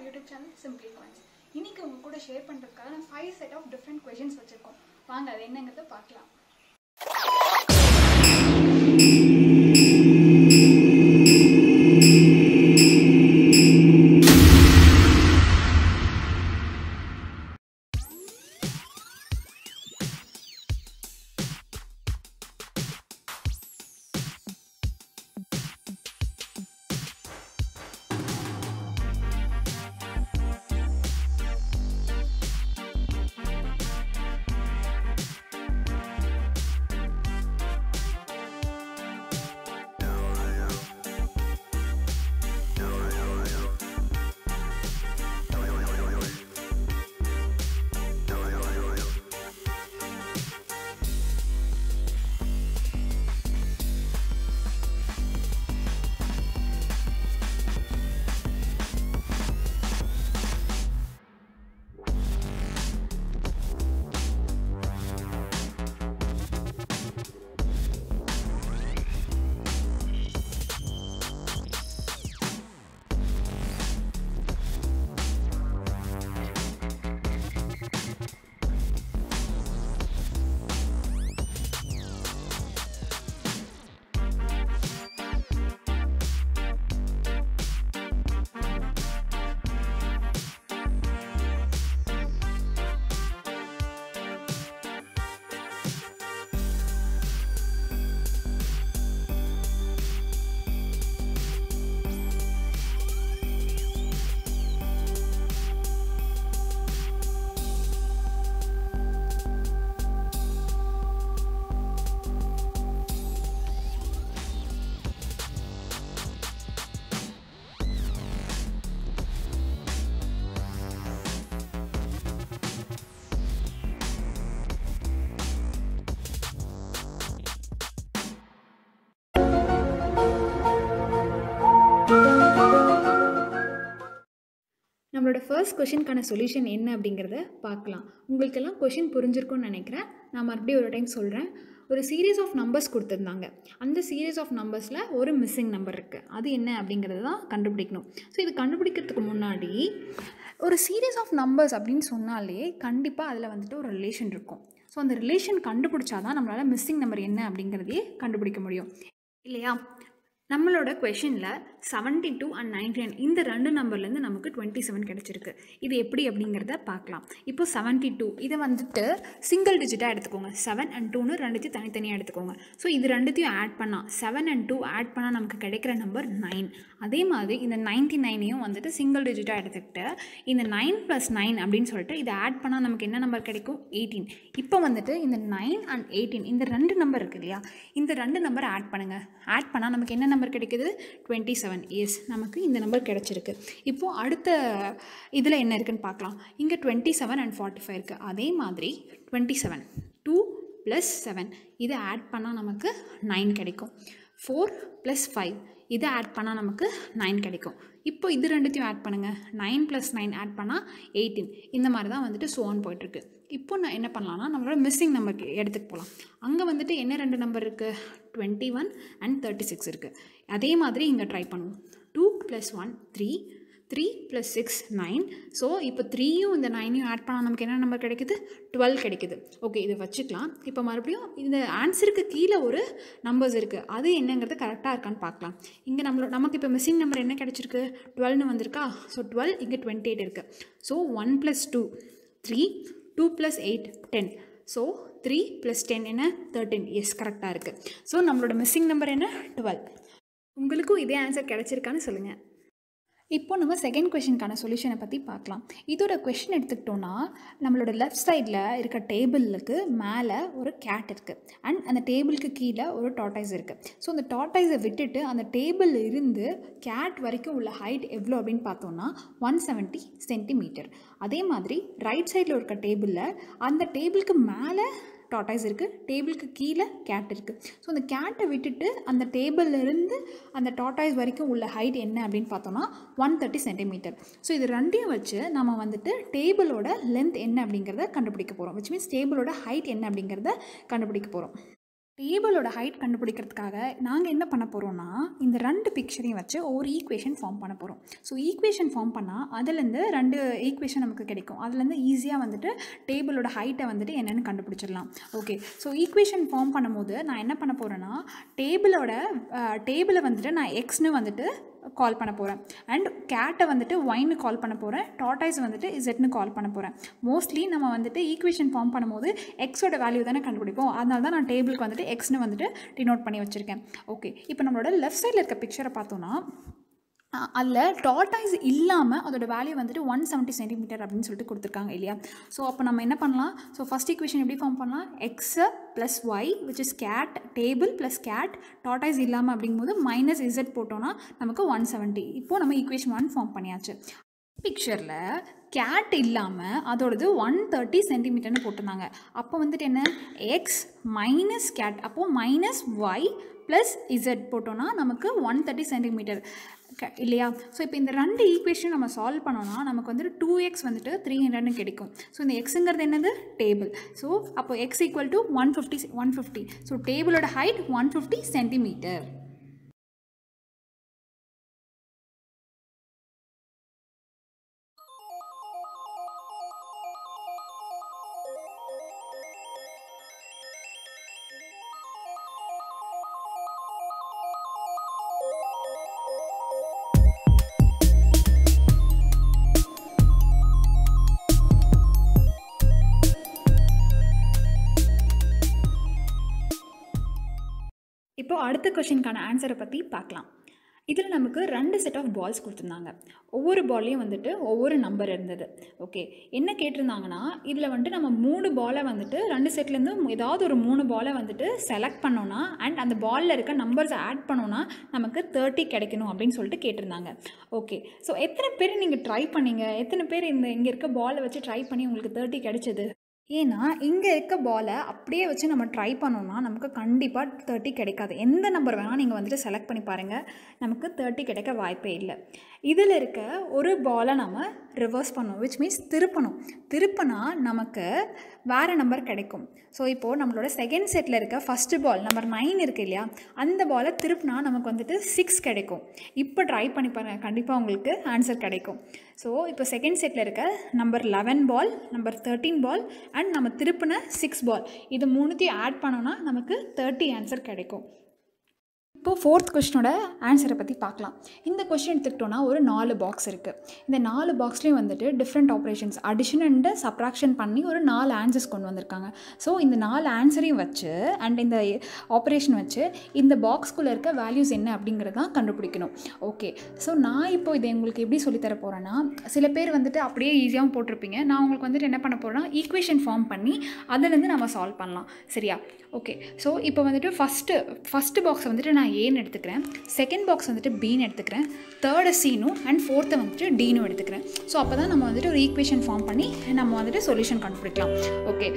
YouTube channel simply coins இன்னைக்கு உங்க கூட ஷேர் பண்றதுக்காக நான் five set of different questions வச்சிருக்கோம் வாங்க அது என்னங்கிறத பார்க்கலாம் நம்மளோட ஃபர்ஸ்ட் கொஷினுக்கான சொல்யூஷன் என்ன அப்படிங்கிறத பார்க்கலாம் உங்களுக்கெல்லாம் கொஷின் புரிஞ்சிருக்கும்னு நினைக்கிறேன் நான் மறுபடியும் ஒரு டைம் சொல்கிறேன் ஒரு சீரீஸ் ஆஃப் நம்பர்ஸ் கொடுத்துருந்தாங்க அந்த சீரீஸ் ஆஃப் நம்பர்ஸில் ஒரு மிஸ்ஸிங் நம்பர் இருக்குது அது என்ன அப்படிங்கிறது தான் கண்டுபிடிக்கணும் ஸோ இது கண்டுபிடிக்கிறதுக்கு முன்னாடி ஒரு சீரீஸ் ஆஃப் நம்பர்ஸ் அப்படின்னு சொன்னாலே கண்டிப்பாக அதில் வந்துட்டு ஒரு ரிலேஷன் இருக்கும் ஸோ அந்த ரிலேஷன் கண்டுபிடிச்சா தான் நம்மளால் மிஸ்ஸிங் நம்பர் என்ன அப்படிங்கிறதையே கண்டுபிடிக்க முடியும் இல்லையா நம்மளோட கொஷினில் seventy two and ninety nine இந்த ரெண்டு நம்பர்லேருந்து நமக்கு டுவெண்ட்டி செவன் கிடச்சிருக்கு இது எப்படி அப்படிங்கிறத பார்க்கலாம் இப்போ செவன்ட்டி டூ இதை வந்துட்டு சிங்கிள் டிஜிட்டாக எடுத்துக்கோங்க செவன் அண்ட் டூன்னு ரெண்டுத்தையும் தனித்தனியாக எடுத்துக்கோங்க ஸோ இது ரெண்டுத்தையும் ஆட் பண்ணால் செவன் அண்ட் டூ ஆட் பண்ணால் நமக்கு கிடைக்கிற நம்பர் நைன் அதே மாதிரி இந்த நைன்ட்டி நைனையும் வந்துட்டு சிங்கிள் டிஜிட்டாக எடுத்துக்கிட்டு இந்த நைன் ப்ளஸ் நைன் அப்படின்னு சொல்லிட்டு இதை ஆட் பண்ணால் நமக்கு என்ன நம்பர் கிடைக்கும் எயிட்டீன் இப்போ வந்துட்டு இந்த நைன் அண்ட் எயிட்டீன் இந்த ரெண்டு நம்பர் இருக்கு இல்லையா இந்த ரெண்டு நம்பர் ஆட் பண்ணுங்கள் ஆட் பண்ணால் நமக்கு என்ன நம்பர் கிடைக்குது டுவெண்ட்டி செவன் எஸ் நமக்கு இந்த நம்பர் கிடச்சிருக்கு இப்போது அடுத்த இதில் என்ன இருக்குன்னு பார்க்கலாம் இங்கே twenty seven and forty five இருக்குது அதே மாதிரி twenty seven two plus seven இதை ஆட் பண்ணால் நமக்கு நைன் கிடைக்கும் ஃபோர் ப்ளஸ் ஃபைவ் இதை ஆட் பண்ணால் நமக்கு நைன் கிடைக்கும் இப்போ இது ரெண்டுத்தையும் ஆட் பண்ணுங்கள் நைன் ப்ளஸ் நைன் ஆட் பண்ணால் எயிட்டீன் இந்த மாதிரி தான் வந்துட்டு சோன் போயிட்டுருக்கு இப்போ நான் என்ன பண்ணலாம்னா நம்மளோட மிஸ்ஸிங் நம்பருக்கு எடுத்துகிட்டு போகலாம் அங்கே வந்துட்டு என்ன ரெண்டு நம்பர் இருக்குது twenty one and thirty six இருக்குது அதே மாதிரி இங்கே ட்ரை பண்ணுவோம் two plus one three three plus six nine so இப்போ த்ரீயும் இந்த நைனையும் ஆட் பண்ணால் நமக்கு என்ன நம்பர் கிடைக்குது டுவெல் கிடைக்குது ஓகே இதை வச்சுக்கலாம் இப்போ மறுபடியும் இந்த ஆன்சருக்கு கீழே ஒரு நம்பர்ஸ் இருக்குது அது என்னங்கிறது கரெக்டாக இருக்கான்னு பார்க்கலாம் இங்கே நம்மளோட நமக்கு இப்போ மிஸ்ஸிங் நம்பர் என்ன கிடச்சிருக்கு டுவெல்னு வந்திருக்கா ஸோ டுவெல் இங்கே டுவெண்ட்டி எயிட் இருக்குது so one plus two three two plus eight ten so three plus ten என்ன தேர்ட்டின் எஸ் கரெக்டாக இருக்குது ஸோ நம்மளோட மிஸ்ஸிங் நம்பர் என்ன டுவெல் உங்களுக்கும் இதே ஆன்சர் கிடச்சிருக்கான்னு சொல்லுங்கள் இப்போ நம்ம செகண்ட் கொஷினுக்கான சொல்யூஷனை பற்றி பார்க்கலாம் இதோட கொஷின் எடுத்துக்கிட்டோன்னா நம்மளோட லெஃப்ட் சைடில் இருக்க டேபிளுக்கு மேலே ஒரு கேட் இருக்குது அண்ட் அந்த டேபிளுக்கு கீழே ஒரு டாட்டாய்ஸ் இருக்குது ஸோ அந்த டாட்டாய்ஸை விட்டுட்டு அந்த டேபிள் இருந்து கேட் வரைக்கும் உள்ள ஹைட் எவ்வளோ அப்படின்னு பார்த்தோன்னா ஒன் செவன்ட்டி சென்டிமீட்டர் அதே மாதிரி ரைட் சைடில் இருக்க டேபிளில் அந்த டேபிளுக்கு மேலே டாட்டாய்ஸ் இருக்குது டேபிளுக்கு கீழே கேட் இருக்குது ஸோ அந்த கேட்டை விட்டுட்டு அந்த டேபிள்ல இருந்து அந்த டாட்டாய்ஸ் வரைக்கும் உள்ள ஹைட் என்ன அப்படின்னு பார்த்தோன்னா ஒன் தேர்ட்டி சென்டிமீட்டர் ஸோ இது ரெண்டையும் வச்சு நம்ம வந்துட்டு டேபிளோட லென்த் என்ன அப்படிங்கிறத கண்டுபிடிக்க போகிறோம் விச் மீன்ஸ் டேபிளோட ஹைட் என்ன அப்படிங்கிறத கண்டுபிடிக்க போகிறோம் டேபிளோட ஹைட் கண்டுபிடிக்கிறதுக்காக நாங்கள் என்ன பண்ண போகிறோம்னா இந்த ரெண்டு பிக்சரையும் வச்சு ஒரு ஈக்குவேஷன் ஃபார்ம் பண்ண போகிறோம் ஸோ ஈக்குவேஷன் ஃபார்ம் பண்ணால் அதுலேருந்து ரெண்டு ஈக்குவேஷன் நமக்கு கிடைக்கும் அதுலேருந்து ஈஸியாக வந்துட்டு டேபிளோட ஹைட்டை வந்துட்டு என்னென்னு கண்டுபிடிச்சிடலாம் ஓகே ஸோ ஈக்குவேஷன் ஃபார்ம் பண்ணும்போது நான் என்ன பண்ண போகிறேன்னா டேபிளோட டேபிளை வந்துட்டு நான் எக்ஸ்னு வந்துட்டு கால் பண்ண போகிறேன் அண்ட் கேட்டை வந்துட்டு ஒயின்னு கால் பண்ண போகிறேன் டாட்டாய்ஸ் வந்துட்டு இசட்னு கால் பண்ண போகிறேன் மோஸ்ட்லி நம்ம வந்துட்டு ஈக்குவேஷன் ஃபார்ம் பண்ணும்போது எக்ஸோட வேல்யூ தானே கண்டுபிடிப்போம் அதனால தான் நான் டேபிளுக்கு வந்துட்டு எக்ஸ்னு வந்துட்டு டினோட் பண்ணி வச்சுருக்கேன் ஓகே இப்போ நம்மளோட லெஃப்ட் சைடில் இருக்க பிக்சரை பார்த்தோன்னா அதில் டாட்டாய்ஸ் இல்லாமல் அதோட வேல்யூ வந்துட்டு ஒன் செவன்ட்டி சென்டிமீட்டர் அப்படின்னு சொல்லிட்டு கொடுத்துருக்காங்க இல்லையா ஸோ அப்போ நம்ம என்ன பண்ணலாம் ஸோ ஃபஸ்ட் ஈக்குவேஷன் எப்படி ஃபார்ம் பண்ணலாம் X plus Y which is cat table plus cat tortoise இல்லாமல் அப்படிங்கும்போது மைனஸ் இசட் போட்டோன்னா நமக்கு ஒன் செவன்ட்டி இப்போது நம்ம ஈக்குவேஷன் ஒன் ஃபார்ம் பண்ணியாச்சு பிக்சரில் கேட் இல்லாமல் அதோடது ஒன் தேர்ட்டி சென்டிமீட்டர்னு போட்டிருந்தாங்க அப்போ வந்துட்டு என்ன எக்ஸ் மைனஸ் கேட் அப்போது மைனஸ் ஒய் ப்ளஸ் இசட் போட்டோன்னா நமக்கு ஒன் தேர்ட்டி சென்டிமீட்டர் இல்லையா ஸோ இப்போ இந்த ரெண்டு ஈக்குவேஷன் நம்ம சால்வ் பண்ணோம்னா நமக்கு வந்துட்டு டூ எக்ஸ் வந்துட்டு த்ரீ ஹண்ட்ரட்னு கிடைக்கும் ஸோ இந்த எக்ஸுங்கிறது என்னது டேபிள் ஸோ அப்போ X equal to one fifty one fifty so டேபிளோட ஹைட் ஒன் ஃபிஃப்டி சென்டிமீட்டர் இப்போது அடுத்த கொஷினுக்கான ஆன்சரை பற்றி பார்க்கலாம் இதில் நமக்கு ரெண்டு செட் ஆஃப் பால்ஸ் கொடுத்துருந்தாங்க ஒவ்வொரு பால்லையும் வந்துட்டு ஒவ்வொரு நம்பர் இருந்தது ஓகே என்ன கேட்டிருந்தாங்கன்னா இதில் வந்துட்டு நம்ம மூணு பாலை வந்துட்டு ரெண்டு செட்லேருந்து ஏதாவது ஒரு மூணு பாலை வந்துட்டு செலக்ட் பண்ணோன்னா அண்ட் அந்த பாலில் இருக்க நம்பர்ஸை ஆட் பண்ணோன்னா நமக்கு தேர்ட்டி கிடைக்கணும் அப்படின்னு சொல்லிட்டு கேட்டிருந்தாங்க ஓகே ஸோ எத்தனை பேர் நீங்கள் ட்ரை பண்ணீங்க எத்தனை பேர் இந்த இங்கே இருக்க பாலை வச்சு ட்ரை பண்ணி உங்களுக்கு தேர்ட்டி கிடைச்சது ஏன்னா இங்கே இருக்க பாலை அப்படியே வச்சு நம்ம ட்ரை பண்ணோம்னா நமக்கு கண்டிப்பாக தேர்ட்டி கிடைக்காது எந்த நம்பர் வேணால் நீங்கள் வந்துட்டு செலக்ட் பண்ணி பாருங்கள் நமக்கு தேர்ட்டி கிடைக்க வாய்ப்பே இல்லை இதில் இருக்க ஒரு பாலை நம்ம ரிவர்ஸ் பண்ணணும் விச் மீன்ஸ் திருப்பணும் திருப்பினா நமக்கு வேறு நம்பர் கிடைக்கும் ஸோ இப்போது நம்மளோட செகண்ட் செட்டில் இருக்க ஃபஸ்ட்டு பால் நம்பர் நைன் இருக்குது இல்லையா அந்த பாலை திருப்பினா நமக்கு வந்துட்டு சிக்ஸ் கிடைக்கும் இப்போ ட்ரை பண்ணி பாருங்கள் கண்டிப்பாக உங்களுக்கு ஆன்சர் கிடைக்கும் ஸோ இப்போ செகண்ட் செட்டில் இருக்க number eleven ball number thirteen ball and நம்ம திருப்பின சிக்ஸ் பால் இது மூணுத்தையும் ஆட் பண்ணோன்னா நமக்கு தேர்ட்டி ஆன்சர் கிடைக்கும் இப்போது ஃபோர்த் கொஸ்டினோட ஆன்சரை பற்றி பார்க்கலாம் இந்த கொஸ்டின் எடுத்துக்கிட்டோன்னா ஒரு நாலு பாக்ஸ் இருக்குது இந்த நாலு பாக்ஸ்லேயும் வந்துட்டு different operations addition and subtraction பண்ணி ஒரு நாலு ஆன்சர்ஸ் கொண்டு வந்திருக்காங்க ஸோ இந்த நாலு ஆன்சரையும் வச்சு அண்ட் இந்த ஆப்ரேஷன் வச்சு இந்த பாக்ஸ்குள்ளே இருக்க வேல்யூஸ் என்ன அப்படிங்கிறது தான் கண்டுபிடிக்கணும் ஓகே ஸோ நான் இப்போ இதை உங்களுக்கு எப்படி சொல்லித்தர போகிறேன்னா சில பேர் வந்துட்டு அப்படியே ஈஸியாகவும் போட்டிருப்பீங்க நான் உங்களுக்கு வந்துட்டு என்ன பண்ண போகிறேன்னா ஈக்குவேஷன் ஃபார்ம் பண்ணி அதுலேருந்து நம்ம சால்வ் பண்ணலாம் சரியா ஓகே ஸோ இப்போ வந்துட்டு ஃபஸ்ட்டு ஃபஸ்ட்டு பாக்ஸை வந்துட்டு நான் ஏன்னு எடுத்துக்கிறேன் செகண்ட் பாக்ஸ் வந்துட்டு பின்னு எடுத்துக்கிறேன் தேர்டு சீனும் அண்ட் ஃபோர்த்தை வந்துட்டு டீனும் எடுத்துக்கிறேன் ஸோ அப்போ தான் நம்ம வந்துட்டு ஒரு ஈக்குவேஷன் ஃபார்ம் பண்ணி நம்ம வந்துட்டு சொல்யூஷன் கண்டுபிடிக்கலாம் ஓகே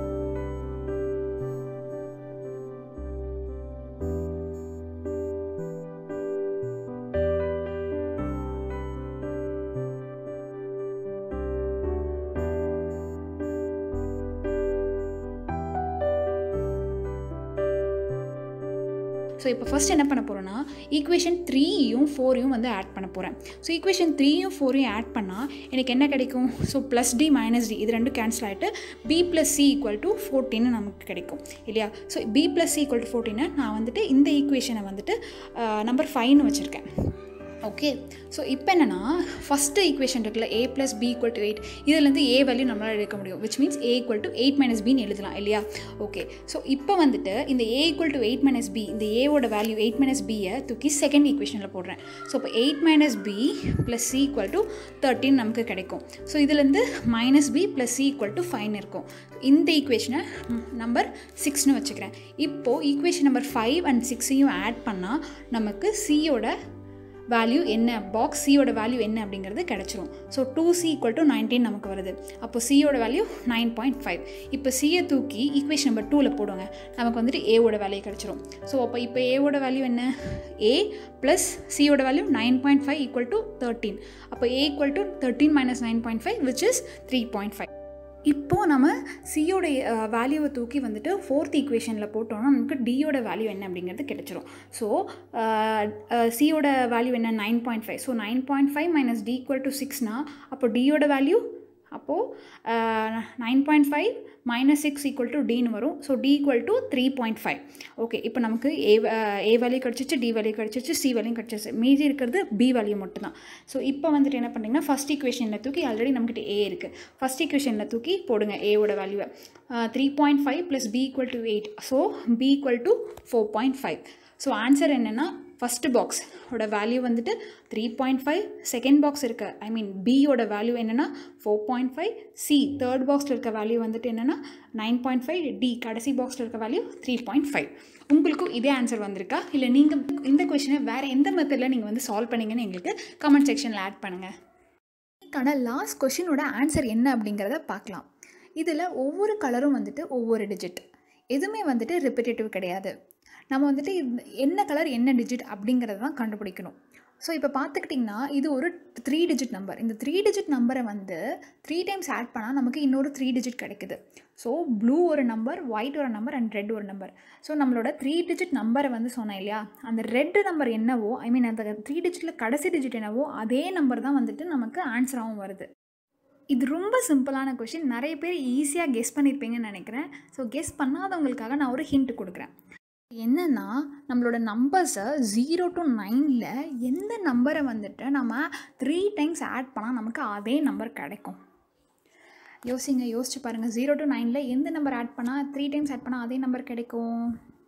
ஸோ இப்போ ஃபஸ்ட் என்ன பண்ண போகிறோன்னா ஈக்குவேஷன் த்ரீயும் ஃபோரையும் வந்து ஆட் பண்ண போகிறேன் ஸோ ஈக்குவேஷன் த்ரீயும் ஃபோரையும் ஆட் பண்ணால் எனக்கு என்ன கிடைக்கும் so plus D minus D இது ரெண்டும் கேன்சல் ஆகிட்டு B plus C equal to ஃபோர்டீன்னு நமக்கு கிடைக்கும் இல்லையா so B plus C equal to ஃபோர்டீனை நான் வந்துட்டு இந்த ஈக்குவேஷனை வந்துட்டு நம்பர் ஃபைவ்னு வச்சுருக்கேன் ஓகே ஸோ இப்போ என்னென்னா ஃபஸ்ட்டு ஈக்குவேஷன் இருக்குல்ல A plus B equal to eight இதுலேருந்து ஏ வேல்யூ நம்மளால் எடுக்க முடியும் which means A equal to eight minus பின்னு எழுதலாம் இல்லையா ஓகே ஸோ இப்போ வந்துட்டு இந்த A equal to eight minus B இந்த ஏவோட வேல்யூ எயிட் மைனஸ் பியை தூக்கி செகண்ட் ஈக்குவேஷனில் போடுறேன் ஸோ இப்போ eight minus B plus C equal to thirteen நமக்கு கிடைக்கும் ஸோ இதுலேருந்து minus B plus C equal to ஃபைவ்னு இருக்கும் இந்த ஈக்குவேஷனை நம்பர் சிக்ஸ்னு வச்சுக்கிறேன் இப்போது ஈக்குவேஷன் நம்பர் ஃபைவ் அண்ட் சிக்ஸையும் ஆட் பண்ணால் நமக்கு சியோட வேல்யூ என்ன பாக்ஸ் சியோட வேல்யூ என்ன அப்படிங்கிறது கிடச்சிரும் so two C equal to nineteen நமக்கு வருது அப்போ சியோட வேல்யூ நைன் பாயிண்ட் ஃபைவ் இப்போ சியை தூக்கி ஈக்குவேஷன் நம்பர் டூவில் போடுங்க நமக்கு வந்துட்டு ஏவோட வேல்யூ கிடச்சிரும் ஸோ அப்போ இப்போ ஏவோட வேல்யூ என்ன ஏ ப்ளஸ் சியோட value nine point five equal to thirteen அப்போ A equal to thirteen minus nine point five which is three point five இப்போது நம்ம சியோட வேல்யூவை தூக்கி வந்துட்டு ஃபோர்த் ஈக்குவேஷனில் போட்டோம்னா நமக்கு டியோட வேல்யூ என்ன அப்படிங்கிறது கிடைச்சிரும் ஸோ சியோட வேல்யூ என்ன nine point five so nine point five minus D equal to சிக்ஸ்னா அப்போ டியோட வேல்யூ அப்போது nine point five minus six equal to டின்னு வரும் so D equal to three point five okay இப்போ நமக்கு ஏ ஏ வேல்யூ கிடச்சிச்சு டி வேல்யூ கிடச்சிச்சு சி வேல்யூ கிடச்சிச்சு மீதி இருக்கிறது பி வேல்யூ மட்டும்தான் ஸோ இப்போ வந்துட்டு என்ன பண்ணுறீங்கன்னா ஃபஸ்ட் ஈக்குவேஷனில் தூக்கி ஆல்ரெடி நம்மக்கிட்ட ஏ இருக்குது ஃபஸ்ட் ஈக்குவேஷனில் தூக்கி போடுங்க ஏவோட வேல்யூவை three point five plus B equal to eight so B equal to four point five so answer என்னென்னா ஃபஸ்ட்டு பாக்ஸ் ஓட வேல்யூ வந்துட்டு three point five second box இருக்க ஐ மீன் பியோட வேல்யூ என்னென்னா four point five C third பாக்ஸில் இருக்க value வந்துட்டு என்னென்னா நைன் பாயிண்ட் ஃபைவ் டி கடைசி பாக்ஸில் இருக்க வேல்யூ த்ரீ பாயிண்ட் ஃபைவ் உங்களுக்கும் இதே ஆன்சர் வந்திருக்கா இல்லை நீங்கள் இந்த கொஷினை வேறு எந்த மெத்தடில் நீங்கள் வந்து சால்வ் பண்ணீங்கன்னு எங்களுக்கு கமெண்ட் செக்ஷனில் ஆட் பண்ணுங்கள் இதுக்கான லாஸ்ட் கொஷினோட ஆன்சர் என்ன அப்படிங்கிறத பார்க்கலாம் இதில் ஒவ்வொரு கலரும் வந்துட்டு ஒவ்வொரு டிஜிட் எதுவுமே வந்துட்டு ரிப்பிட்டேட்டிவ் கிடையாது நம்ம வந்துட்டு இந்த- என்ன கலர் என்ன டிஜிட் அப்படிங்கிறத தான் கண்டுபிடிக்கணும் ஸோ இப்போ பார்த்துக்கிட்டிங்கன்னா இது ஒரு த்ரீ டிஜிட் நம்பர் இந்த த்ரீ டிஜிட் நம்பரை வந்து த்ரீ டைம்ஸ் ஆட் பண்ணால் நமக்கு இன்னொரு த்ரீ டிஜிட் கிடைக்குது ஸோ ப்ளூ ஒரு நம்பர் ஒயிட் ஒரு நம்பர் அண்ட் ரெட் ஒரு நம்பர் ஸோ நம்மளோட த்ரீ டிஜிட் நம்பரை வந்து சொன்னேன் இல்லையா அந்த ரெட் நம்பர் என்னவோ ஐ மீன் அந்த த்ரீ டிஜிட்டில் கடைசி டிஜிட் என்னவோ அதே நம்பர் தான் வந்துட்டு நமக்கு ஆன்சராகவும் வருது இது ரொம்ப சிம்பிளான கொஷின் நிறைய பேர் ஈஸியாக கெஸ் பண்ணியிருப்பீங்கன்னு நினைக்கிறேன் ஸோ கெஸ் பண்ணாதவங்களுக்காக நான் ஒரு ஹிண்ட் கொடுக்குறேன் என்னென்னா நம்மளோட நம்பர்ஸை ஜீரோ டு நைனில் எந்த நம்பரை வந்துட்டு நம்ம த்ரீ டைம்ஸ் ஆட் பண்ணால் நமக்கு அதே நம்பர் கிடைக்கும் யோசிங்க யோசிச்சு பாருங்கள் ஜீரோ டு நைனில் எந்த நம்பர் ஆட் பண்ணால் த்ரீ டைம்ஸ் ஆட் பண்ணால் அதே நம்பர் கிடைக்கும்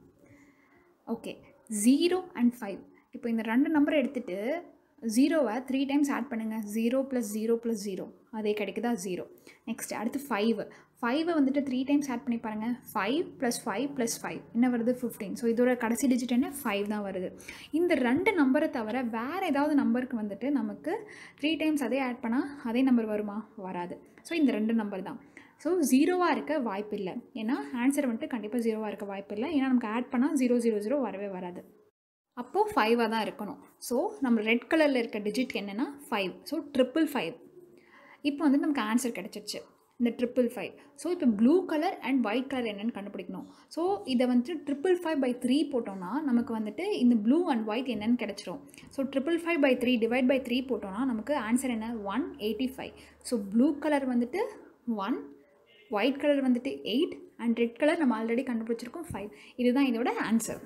ஓகே ஜீரோ அண்ட் ஃபைவ் இப்போ இந்த ரெண்டு நம்பரை எடுத்துகிட்டு ஜீரோவை த்ரீ டைம்ஸ் ஆட் பண்ணுங்கள் zero plus zero plus zero அதே கிடைக்குதா ஜீரோ நெக்ஸ்ட் அடுத்து ஃபைவ் ஃபைவை வந்துட்டு த்ரீ டைம்ஸ் ஆட் பண்ணி பாருங்கள் five plus five plus five என்ன வருது ஃபிஃப்டீன் ஸோ இதோட கடைசி டிஜிட் என்ன ஃபைவ் தான் வருது இந்த ரெண்டு நம்பரை தவிர வேறு ஏதாவது நம்பருக்கு வந்துட்டு நமக்கு த்ரீ டைம்ஸ் அதே ஆட் பண்ணால் அதே நம்பர் வருமா வராது ஸோ இந்த ரெண்டு நம்பர் தான் ஸோ ஜீரோவாக இருக்க வாய்ப்பு இல்லை ஏன்னா ஆன்சர் வந்துட்டு கண்டிப்பாக ஜீரோவாக இருக்க வாய்ப்பு இல்லை ஏன்னா நமக்கு ஆட் பண்ணால் ஜீரோ ஜீரோ ஜீரோ வரவே வராது அப்போது ஃபைவாக தான் இருக்கணும் ஸோ நம்ம ரெட் கலரில் இருக்க டிஜிட் என்னென்னா ஃபைவ் ஸோ ட்ரிப்பிள் ஃபைவ் இப்போ வந்து நமக்கு ஆன்சர் கிடச்சிருச்சு இந்த ட்ரிப்பிள் ஃபைவ் ஸோ இப்போ blue colour and white colour என்னென்னு கண்டுபிடிக்கணும் ஸோ இதை வந்துட்டு ட்ரிப்பிள் ஃபைவ் பை த்ரீ போட்டோம்னா நமக்கு வந்துட்டு இந்த ப்ளூ அண்ட் ஒயிட் என்னென்னு கிடச்சிரும் so triple five by three divide by three போட்டோம்னா நமக்கு ஆன்சர் என்ன one eighty five so blue colour வந்துட்டு ஒன் ஒயிட் கலர் வந்துட்டு எயிட் அண்ட் ரெட் கலர் நம்ம ஆல்ரெடி கண்டுபிடிச்சிருக்கோம் ஃபைவ் இதுதான் இதோட ஆன்சர்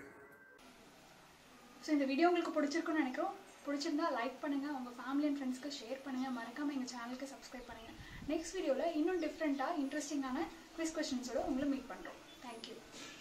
ஸோ இந்த வீடியோ உங்களுக்கு பிடிச்சிருக்குன்னு நினைக்கிறோம் பிடிச்சிருந்தா லைக் பண்ணுங்கள் உங்கள் ஃபேமிலி அண்ட் ஃப்ரெண்ட்ஸ்க்கு ஷேர் பண்ணுங்கள் மறக்காமல் எங்கள் சேனலுக்கு சப்ஸ்கிரைப் பண்ணுங்கள் நெக்ஸ்ட் வீடியோவில் இன்னும் டிஃப்ரெண்ட்டாக இன்ட்ரெஸ்டிங்கான குவிஸ் கொஷின்ஸோட உங்களை மீட் பண்ணுறோம் தேங்க்யூ